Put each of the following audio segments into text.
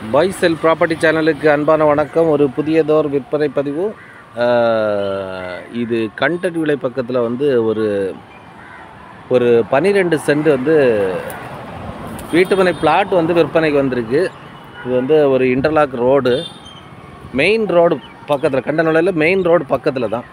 பாய் செல் property சேனலுக்கு அன்பான வணக்கம் ஒரு புதியதோர் விற்பனை பதிவு அஹ், இது கண்டட் விலை பக்கத்தில் வந்து ஒரு ஒரு பன்னிரெண்டு சென்ட் வந்து வீட்டுமனை பிளாட் வந்து விற்பனைக்கு வந்திருக்கு இது வந்து ஒரு இன்டர்லாக் ரோடு மெயின் ரோடு பக்கத்தில் கண்டநுழையில் மெயின் ரோடு பக்கத்தில் தான்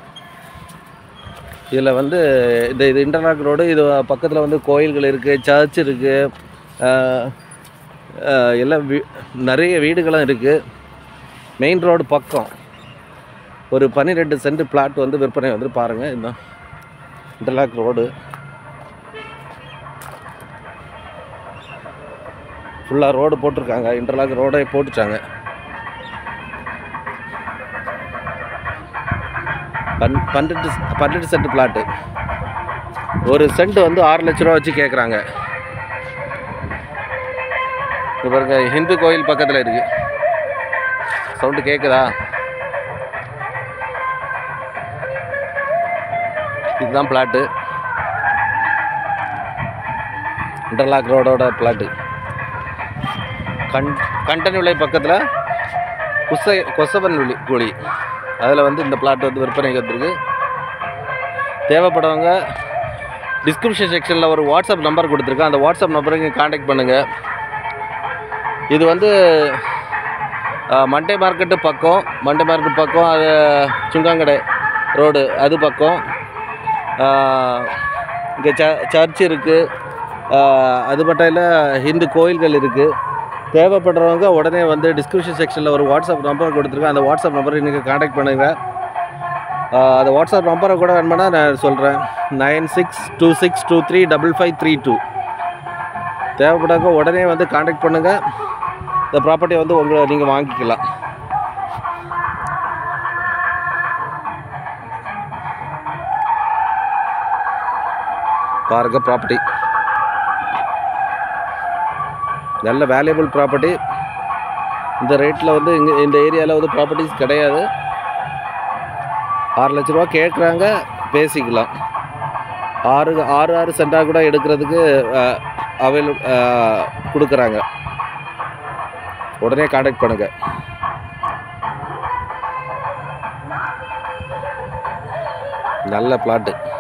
இதில் வந்து இந்த இது இன்டர்லாக் ரோடு இது பக்கத்தில் வந்து கோயில்கள் இருக்குது சர்ச் இருக்குது எல்லாம் வீ நிறைய வீடுகளும் இருக்குது மெயின் ரோடு பக்கம் ஒரு பன்னிரெண்டு சென்ட் பிளாட் வந்து விற்பனை வந்து பாருங்கள் இதுதான் இன்டர்லாக் ரோடு ஃபுல்லாக ரோடு போட்டிருக்காங்க இன்டர்லாக் ரோடே போட்டுட்டாங்க பன் பன்னெண்டு பன்னெண்டு சென்ட் பிளாட்டு ஒரு சென்ட் வந்து ஆறு லட்ச ரூபா வச்சு கேட்குறாங்க இது பாருங்க ஹிந்து கோயில் பக்கத்தில் இருக்கு சவுண்டு கேட்குதா இதுதான் பிளாட்டு இன்டர்லாக் ரோடோட பிளாட்டு கண் கண்டனி பக்கத்தில் குசை கொசவன் விழி குழி அதில் வந்து இந்த பிளாட் வந்து விற்பனைக்கு வந்திருக்கு தேவைப்படுறவங்க டிஸ்கிரிப்ஷன் செக்ஷனில் ஒரு வாட்ஸ்அப் நம்பர் கொடுத்துருக்கேன் அந்த வாட்ஸ்அப் நம்பருக்கு காண்டாக்ட் பண்ணுங்கள் இது வந்து அஹ், மண்டே மார்க்கெட்டு பக்கம் மண்டே மார்க்கெட் பக்கம் அது சுங்காங்கடை ரோடு அது பக்கம் இங்கே ச சர்ச் இருக்குது அது மட்டும் இல்லை ஹிந்து கோயில்கள் இருக்குது தேவைப்படுறவங்க உடனே வந்து டிஸ்கிரிப்ஷன் செக்ஷனில் ஒரு வாட்ஸ்அப் நம்பர் கொடுத்துருக்கேன் அந்த வாட்ஸ்அப் நம்பரை நீங்கள் காண்டாக்ட் பண்ணுங்கள் அந்த வாட்ஸ்அப் நம்பரை கூட வேணுமானா நான் சொல்கிறேன் nine six two six two three double five three two தேவைப்படாங்க உடனே வந்து காண்டாக்ட் பண்ணுங்கள் இந்த ப்ராப்பர்ட்டியை வந்து உங்களை நீங்கள் வாங்கிக்கலாம் பாருங்க ப்ராப்பர்ட்டி நல்ல வேல்யூபிள் ப்ராப்பர்ட்டி இந்த ரேட்டில் வந்து இங்கே இந்த ஏரியாவில் வந்து ப்ராப்பர்ட்டிஸ் கிடையாது ஆறு லட்ச ரூபா கேட்குறாங்க பேசிக்கலாம் ஆறு ஆறு ஆறு சென்டாக கூட எடுக்கிறதுக்கு அவைல் கொடுக்குறாங்க உடனே காண்டாக்ட் பண்ணுங்கள் நல்ல பிளாட்டு